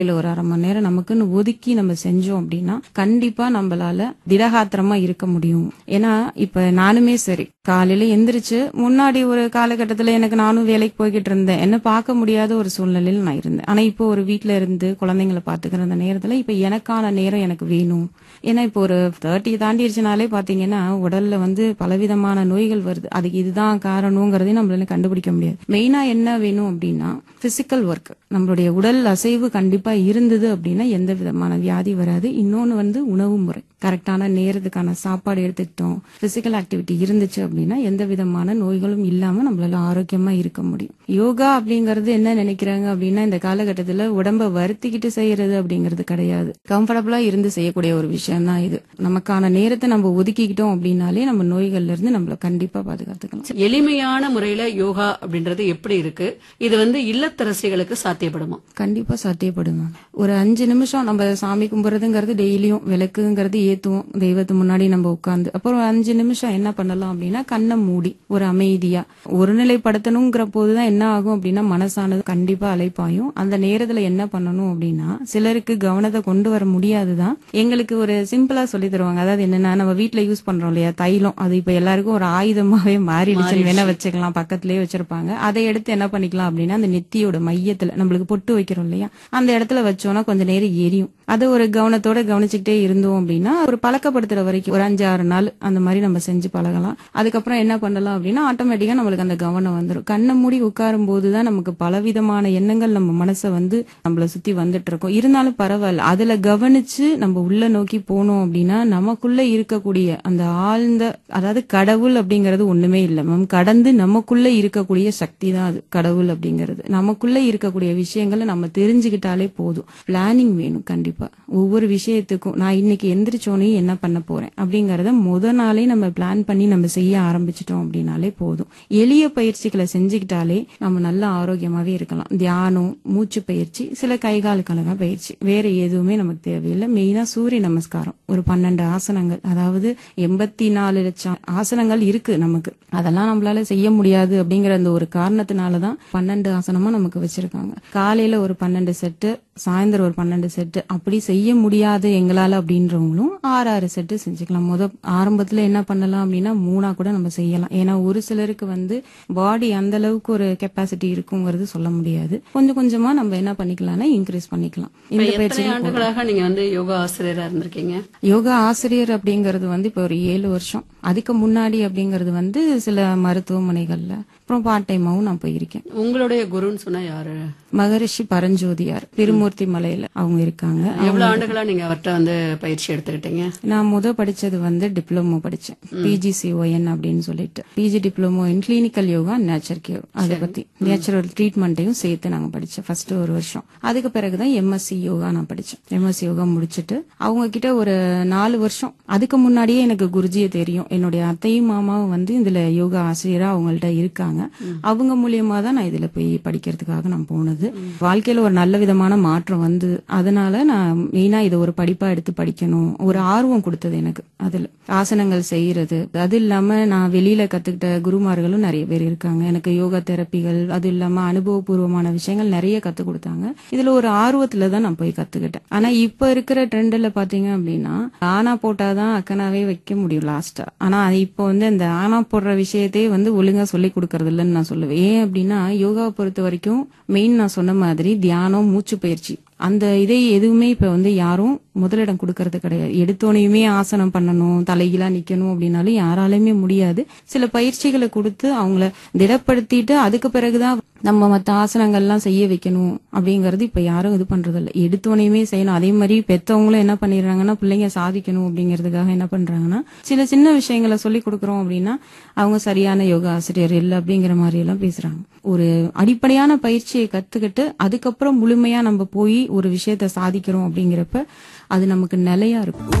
இல்ல ஒரு அரை மணி நேரம் நமக்குன்னு ஒதுக்கி நம்ம செஞ்சோம் அப்படின்னா கண்டிப்பா நம்மளால திடகாத்திரமா இருக்க முடியும் ஏன்னா இப்ப நானுமே சரி காலையில எந்திரிச்சு முன்னாடி ஒரு காலகட்டத்துல எனக்கு நானும் வேலைக்கு போய்கிட்டு இருந்தேன் என்ன பார்க்க முடியாத ஒரு சூழ்நிலையில நான் இருந்தேன் ஆனா இப்போ ஒரு வீட்ல இருந்து குழந்தைங்களை பாத்துக்கிற அந்த நேரத்துல இப்ப எனக்கான நேரம் எனக்கு வேணும் ஏன்னா இப்போ ஒரு தேர்ட்டி தாண்டிடுச்சுனாலே பாத்தீங்கன்னா உடல்ல வந்து பலவிதமான நோய்கள் வருது அதுக்கு இதுதான் காரணங்கிறதையும் நம்மளால கண்டுபிடிக்க முடியாது மெயினா என்ன வேணும் அப்படின்னா பிசிக்கல் ஒர்க் நம்மளுடைய உடல் அசைவு கண்டிப்பா இருந்தது அப்படின்னா எந்த விதமான வியாதி வராது இன்னொன்னு வந்து உணவு முறை கரெக்டான நேரத்துக்கான சாப்பாடு எடுத்துக்கிட்டோம் பிசிக்கல் ஆக்டிவிட்டி இருந்துச்சு அப்படின்னா எந்த விதமான நோய்களும் இல்லாம நம்மளால ஆரோக்கியமா இருக்க முடியும் யோகா அப்படிங்கறது என்ன நினைக்கிறாங்க அப்படின்னா இந்த காலகட்டத்துல உடம்ப வருத்திக்கிட்டு செய்யறது அப்படிங்கிறது கிடையாது கம்ஃபர்டபுளா இருந்து செய்யக்கூடிய ஒரு விஷயம் தான் இது நமக்கான நேரத்தை நம்ம ஒதுக்கிக்கிட்டோம் அப்படின்னாலே நம்ம நோய்கள்ல இருந்து நம்மள கண்டிப்பா பாதுகாத்துக்கலாம் எளிமையான முறையில யோகா அப்படின்றது எப்படி இருக்கு இது வந்து இல்லத்தரசிகளுக்கு சாத்தியப்படுமா கண்டிப்பா சாத்தியப்படுங்க ஒரு அஞ்சு நிமிஷம் நம்ம சாமி கும்பிடுறதுங்கிறது டெய்லியும் விளக்குங்கிறது ஏத்துவோம் தெய்வத்து முன்னாடி நம்ம உட்கார்ந்து அப்புறம் ஒரு அஞ்சு நிமிஷம் என்ன பண்ணலாம் அப்படின்னா கண்ணை மூடி ஒரு அமைதியா ஒருநிலைப்படுத்தணுங்கிற போதுதான் என்ன ஆகும் அப்படின்னா மனசானது கண்டிப்பா அலைப்பாயும் அந்த நேரத்துல என்ன பண்ணணும் அப்படின்னா சிலருக்கு கவனத்தை கொண்டு வர முடியாதுதான் எங்களுக்கு ஒரு சிம்பிளா சொல்லி தருவாங்க அதாவது என்னன்னா நம்ம வீட்ல யூஸ் பண்றோம் இல்லையா தைலம் அது இப்ப எல்லாருக்கும் ஒரு ஆயுதமாவே மாறிடுச்சுன்னு வேணா வச்சுக்கலாம் பக்கத்திலேயே வச்சிருப்பாங்க அதை எடுத்து என்ன பண்ணிக்கலாம் அப்படின்னா அந்த நெத்தியோட மையத்துல நம்மளுக்கு பொட்டு வைக்கிறோம் இல்லையா அந்த இடத்துல வச்சோம்னா கொஞ்ச நேரம் எரியும் அது ஒரு கவனத்தோட கவனிச்சுக்கிட்டே இருந்தோம் அப்படின்னா ஒரு பழக்கப்படுத்துற வரைக்கும் ஒரு அஞ்சு ஆறு நாள் அந்த மாதிரி நம்ம செஞ்சு பழகலாம் அதுக்கப்புறம் என்ன பண்ணலாம் அப்படின்னா ஆட்டோமேட்டிக்கா நம்மளுக்கு அந்த கவனம் வந்துடும் கண்ணை மூடி உட்காரும் போதுதான் நமக்கு பலவிதமான எண்ணங்கள் நம்ம மனசை வந்து நம்மள சுத்தி வந்துட்டு இருக்கும் இருந்தாலும் பரவாயில்ல அதுல கவனிச்சு நம்ம உள்ள நோக்கி போனோம் அப்படின்னா நமக்குள்ள இருக்கக்கூடிய அந்த ஆழ்ந்த அதாவது கடவுள் அப்படிங்கறது ஒண்ணுமே இல்லை மேம் கடந்து நமக்குள்ள இருக்கக்கூடிய சக்தி தான் அது கடவுள் அப்படிங்கிறது நமக்குள்ள இருக்கக்கூடிய விஷயங்களை நம்ம தெரிஞ்சுக்கிட்டாலே போதும் பிளானிங் வேணும் கண்டிப்பா ஒவ்வொரு விஷயத்துக்கும் நான் இன்னைக்கு எந்திரிச்சோனே என்ன பண்ண போறேன் அப்படிங்கறத முத நாளே நம்ம பிளான் பண்ணி நம்ம செய்ய ஆரம்பிச்சிட்டோம் அப்படின்னாலே போதும் எளிய பயிற்சிகளை செஞ்சுக்கிட்டாலே நம்ம நல்ல ஆரோக்கியமாவே இருக்கலாம் தியானம் மூச்சு பயிற்சி சில கைகால் கலக பயிற்சி வேற எதுவுமே நமக்கு தேவையில்லை மெயினா சூரிய நமஸ்காரம் ஒரு பன்னெண்டு ஆசனங்கள் அதாவது எண்பத்தி நாலு லட்சம் ஆசனங்கள் இருக்கு நமக்கு அதெல்லாம் நம்மளால செய்ய முடியாது அப்படிங்கிற அந்த ஒரு காரணத்தினாலதான் பன்னெண்டு ஆசனமா நமக்கு வச்சிருக்காங்க காலையில ஒரு பன்னெண்டு செட்டு சாயந்தரம் ஒரு பன்னெண்டு செட்டு அப்படி செய்ய முடியாது எங்களால அப்படின்றவங்களும் ஆறு ஆறு செட்டு செஞ்சுக்கலாம் முத ஆரம்பத்துல என்ன பண்ணலாம் அப்படின்னா மூணா கூட நம்ம செய்யலாம் ஏன்னா ஒரு சிலருக்கு வந்து பாடி அந்த அளவுக்கு ஒரு கெப்பாசிட்டி இருக்குங்கிறது சொல்ல முடியாது கொஞ்சம் கொஞ்சமா நம்ம என்ன பண்ணிக்கலாம்னா இன்க்ரீஸ் பண்ணிக்கலாம் இந்த எத்தனை பயிற்சி ஆண்டுகளாக நீங்க வந்து யோகா ஆசிரியரா இருந்திருக்கீங்க யோகா ஆசிரியர் அப்படிங்கிறது வந்து இப்போ ஒரு ஏழு வருஷம் அதுக்கு முன்னாடி அப்படிங்கிறது வந்து சில மருத்துவமனைகள்ல அப்புறம் பார்ட் டைமாவும் நான் போயிருக்கேன் உங்களுடைய குருன்னு சொன்னா யாரு மகரிஷி பரஞ்சோதியார் திருமூர்த்தி மலையில அவங்க இருக்காங்க எவ்வளவு ஆண்டுகளா நீங்க அவர்கிட்ட வந்து பயிற்சி எடுத்துக்கிட்டீங்க நான் முத படிச்சது வந்து டிப்ளமோ படிச்சேன் பிஜிசிஓஎன் அப்படின்னு சொல்லிட்டு PG diploma in clinical yoga nature care அதை பத்தி நேச்சுரல் ட்ரீட்மெண்ட்டையும் சேர்த்து நாங்க படிச்சேன் ஃபர்ஸ்ட் ஒரு வருஷம் அதுக்கு பிறகுதான் எம்எஸ்சி யோகா நான் படிச்சேன் எம்எஸ்சி யோகா முடிச்சிட்டு அவங்க கிட்ட ஒரு நாலு வருஷம் அதுக்கு முன்னாடியே எனக்கு குருஜியை தெரியும் என்னுடைய அத்தையும் மாமாவும் வந்து இதுல யோகா ஆசிரியரா அவங்கள்ட்ட இருக்காங்க அவங்க மூலியமா தான் நான் இதுல போய் படிக்கிறதுக்காக நான் போனது வாழ்க்கையில ஒரு நல்ல விதமான மாற்றம் வந்து அதனால நான் மெயினா இதை ஒரு படிப்பா எடுத்து படிக்கணும் ஒரு ஆர்வம் கொடுத்தது எனக்கு அதுல ஆசனங்கள் செய்யறது அது இல்லாம நான் வெளியில கத்துக்கிட்ட குருமார்களும் நிறைய பேர் இருக்காங்க எனக்கு யோகா தெரப்பிகள் அது இல்லாம அனுபவபூர்வமான விஷயங்கள் நிறைய கத்து கொடுத்தாங்க இதுல ஒரு ஆர்வத்துல தான் நான் போய் கத்துக்கிட்டேன் ஆனா இப்ப இருக்கிற ட்ரெண்ட்ல பாத்தீங்க அப்படின்னா ஆனா போட்டாதான் அக்கனாவே வைக்க முடியும் லாஸ்டா ஆனா அது இப்போ வந்து இந்த ஆனா போடுற விஷயத்தையே வந்து ஒழுங்கா சொல்லி கொடுக்கறது இல்லைன்னு நான் சொல்லுவேன் ஏன் அப்படின்னா யோகாவை பொறுத்த வரைக்கும் மெயின் நான் சொன்ன மாதிரி தியானம் மூச்சு பயிற்சி அந்த இதை எதுவுமே இப்ப வந்து யாரும் முதலிடம் கொடுக்கறது கிடையாது எடுத்தோனையுமே ஆசனம் பண்ணணும் தலைகீழா நிக்கணும் அப்படின்னாலும் யாராலையுமே முடியாது சில பயிற்சிகளை கொடுத்து அவங்கள திடப்படுத்திட்டு அதுக்கு பிறகுதான் நம்ம மத்த ஆசனங்கள்லாம் செய்ய வைக்கணும் அப்படிங்கறது இப்ப யாரும் இது பண்றது இல்ல எடுத்தோனையுமே செய்யணும் அதே மாதிரி பெத்தவங்களும் என்ன பண்ணிடுறாங்கன்னா பிள்ளைங்க சாதிக்கணும் அப்படிங்கறதுக்காக என்ன பண்றாங்கன்னா சில சின்ன விஷயங்களை சொல்லி கொடுக்கறோம் அப்படின்னா அவங்க சரியான யோகா ஆசிரியர் இல்லை அப்படிங்கிற மாதிரி எல்லாம் பேசுறாங்க ஒரு அடிப்படையான பயிற்சியை கத்துக்கிட்டு அதுக்கப்புறம் முழுமையா நம்ம போய் ஒரு விஷயத்த சாதிக்கிறோம் அப்படிங்கிறப்ப அது நமக்கு நிலையா இருக்கும்